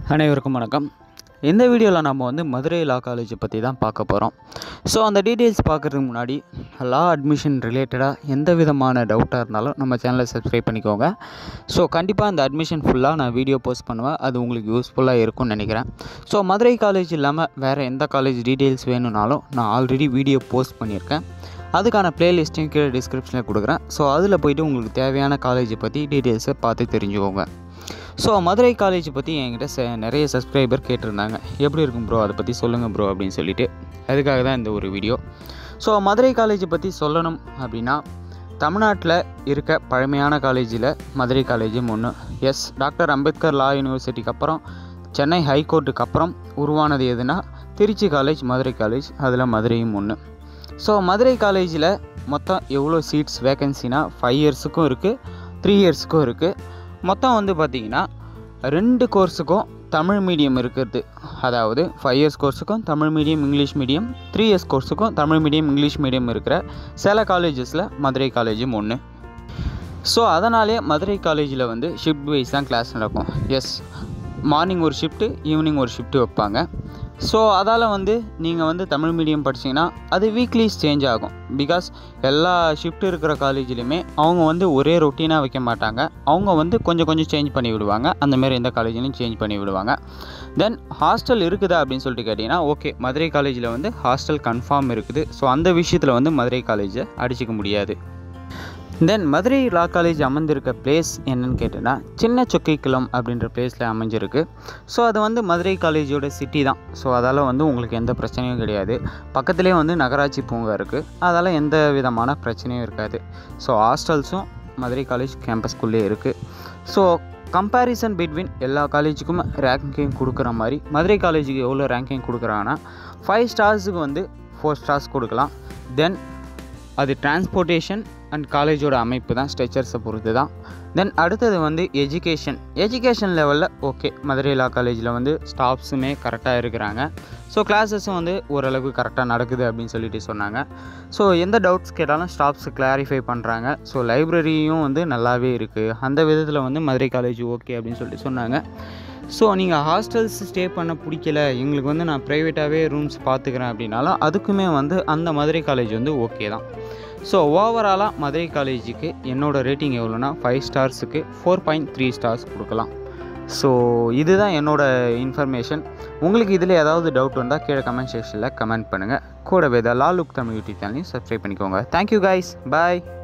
அனைவருக்கும் வணக்கம் இந்த வீடியோவில் நம்ம வந்து மதுரை லா காலேஜை பற்றி தான் பார்க்க போகிறோம் ஸோ அந்த டீட்டெயில்ஸ் பார்க்குறதுக்கு முன்னாடி லா அட்மிஷன் ரிலேட்டடாக எந்த விதமான டவுட்டாக இருந்தாலும் நம்ம சேனலை சப்ஸ்கிரைப் பண்ணிக்கோங்க ஸோ கண்டிப்பாக அந்த அட்மிஷன் ஃபுல்லாக நான் வீடியோ போஸ்ட் பண்ணுவேன் அது உங்களுக்கு யூஸ்ஃபுல்லாக இருக்கும்னு நினைக்கிறேன் ஸோ மதுரை காலேஜ் இல்லாமல் வேறு எந்த காலேஜ் டீட்டெயில்ஸ் வேணும்னாலும் நான் ஆல்ரெடி வீடியோ போஸ்ட் பண்ணியிருக்கேன் அதுக்கான பிளேலிஸ்ட்டையும் கீழே டிஸ்கிரிப்ஷனில் கொடுக்குறேன் ஸோ அதில் போயிட்டு உங்களுக்கு தேவையான காலேஜை பற்றி டீட்டெயில்ஸை பார்த்து தெரிஞ்சுக்கோங்க ஸோ மதுரை காலேஜ் பற்றி என்கிட்ட ச நிறைய சப்ஸ்கிரைபர் கேட்டிருந்தாங்க எப்படி இருக்கும் ப்ரோ அதை பற்றி சொல்லுங்கள் ப்ரோ அப்படின்னு சொல்லிட்டு அதுக்காக தான் இந்த ஒரு வீடியோ ஸோ மதுரை காலேஜை பற்றி சொல்லணும் அப்படின்னா தமிழ்நாட்டில் இருக்க பழமையான காலேஜில் மதுரை காலேஜும் ஒன்று எஸ் டாக்டர் அம்பேத்கர் லா யூனிவர்சிட்டிக்கு அப்புறம் சென்னை ஹைகோர்ட்டுக்கு அப்புறம் உருவானது எதுனா திருச்சி காலேஜ் மதுரை காலேஜ் அதில் மதுரையும் ஒன்று ஸோ மதுரை காலேஜில் மொத்தம் எவ்வளோ சீட்ஸ் வேகன்சினா ஃபைவ் இயர்ஸுக்கும் இருக்குது த்ரீ இயர்ஸுக்கும் இருக்குது மொத்தம் வந்து பார்த்திங்கன்னா ரெண்டு கோர்ஸுக்கும் தமிழ் மீடியம் இருக்கிறது அதாவது ஃபைவ் இயர்ஸ் கோர்ஸுக்கும் Tamil medium English medium three years கோர்ஸுக்கும் தமிழ் மீடியம் இங்கிலீஷ் மீடியம் இருக்கிற சில காலேஜஸில் மதுரை காலேஜும் ஒன்று ஸோ அதனாலே மதுரை காலேஜில் வந்து ஷிஃப்ட் வைஸ் தான் கிளாஸ் நடக்கும் எஸ் மார்னிங் ஒரு ஷிஃப்ட்டு ஈவினிங் ஒரு ஷிஃப்ட்டு வைப்பாங்க ஸோ அதால் வந்து நீங்கள் வந்து தமிழ் மீடியம் படிச்சிங்கன்னா அது வீக்லிஸ் சேஞ்ச் ஆகும் பிகாஸ் எல்லா ஷிஃப்ட் இருக்கிற காலேஜ்லையுமே அவங்க வந்து ஒரே ரொட்டீனாக வைக்க மாட்டாங்க அவங்க வந்து கொஞ்சம் கொஞ்சம் சேஞ்ச் பண்ணி விடுவாங்க அந்தமாரி எந்த காலேஜ்லையும் சேஞ்ச் பண்ணி விடுவாங்க தென் ஹாஸ்டல் இருக்குதா அப்படின்னு சொல்லிட்டு கேட்டிங்கன்னா ஓகே மதுரை காலேஜில் வந்து ஹாஸ்டல் கன்ஃபார்ம் இருக்குது ஸோ அந்த விஷயத்தில் வந்து மதுரை காலேஜை அடிச்சிக்க முடியாது தென் மதுரை லா காலேஜ் அமர்ந்திருக்க பிளேஸ் என்னன்னு கேட்டேன்னா சின்ன சொக்கைக்குளம் அப்படின்ற பிளேஸில் அமைஞ்சிருக்கு ஸோ அது வந்து மதுரை காலேஜோட சிட்டி தான் ஸோ அதால் வந்து உங்களுக்கு எந்த பிரச்சனையும் கிடையாது பக்கத்துலேயே வந்து நகராட்சி பூங்கா இருக்குது அதால் எந்த விதமான பிரச்சனையும் இருக்காது ஸோ ஹாஸ்டல்ஸும் மதுரை காலேஜ் கேம்பஸ்குள்ளே இருக்குது ஸோ கம்பேரிசன் பிட்வீன் எல்லா காலேஜுக்கும் ரேங்கிங் கொடுக்குற மாதிரி மதுரை காலேஜுக்கு எவ்வளோ ரேங்கிங் கொடுக்குறாங்கன்னா ஃபைவ் ஸ்டார்ஸுக்கு வந்து ஃபோர் ஸ்டார்ஸ் கொடுக்கலாம் தென் அது டிரான்ஸ்போர்ட்டேஷன் அண்ட் காலேஜோட அமைப்பு தான் ஸ்ட்ரெச்சர்ஸை பொறுத்து தான் தென் அடுத்தது வந்து எஜுகேஷன் எஜுகேஷன் லெவலில் ஓகே மதுரை லா காலேஜில் வந்து ஸ்டாஃப்ஸுமே கரெக்டாக இருக்கிறாங்க ஸோ கிளாஸஸும் வந்து ஓரளவுக்கு கரெக்டாக நடக்குது அப்படின்னு சொல்லிட்டு சொன்னாங்க ஸோ எந்த டவுட்ஸ் கேட்டாலும் ஸ்டாஃப்ஸ் கிளாரிஃபை பண்ணுறாங்க ஸோ லைப்ரரியும் வந்து நல்லாவே இருக்குது அந்த விதத்தில் வந்து மதுரை காலேஜ் ஓகே அப்படின்னு சொல்லிட்டு சொன்னாங்க ஸோ நீங்கள் ஹாஸ்டல்ஸ் ஸ்டே பண்ண பிடிக்கல எங்களுக்கு வந்து நான் ப்ரைவேட்டாகவே ரூம்ஸ் பார்த்துக்கிறேன் அப்படின்னாலும் அதுக்குமே வந்து அந்த மதுரை காலேஜ் வந்து ஓகே தான் ஸோ ஓவராலாக மதுரை காலேஜுக்கு என்னோடய ரேட்டிங் எவ்வளோனா ஃபைவ் ஸ்டார்ஸுக்கு ஃபோர் பாயிண்ட் த்ரீ ஸ்டார்ஸ் கொடுக்கலாம் ஸோ இதுதான் என்னோடய இன்ஃபர்மேஷன் உங்களுக்கு இதில் ஏதாவது டவுட் வந்தால் கீழே கமெண்ட் செக்ஷனில் கமெண்ட் பண்ணுங்கள் கூடவே தான் லாலுக் தமிழ் யூடியூப் சேனலையும் சப்ஸ்கிரைப் பண்ணிக்கோங்க தேங்க்யூ கைஸ் பாய்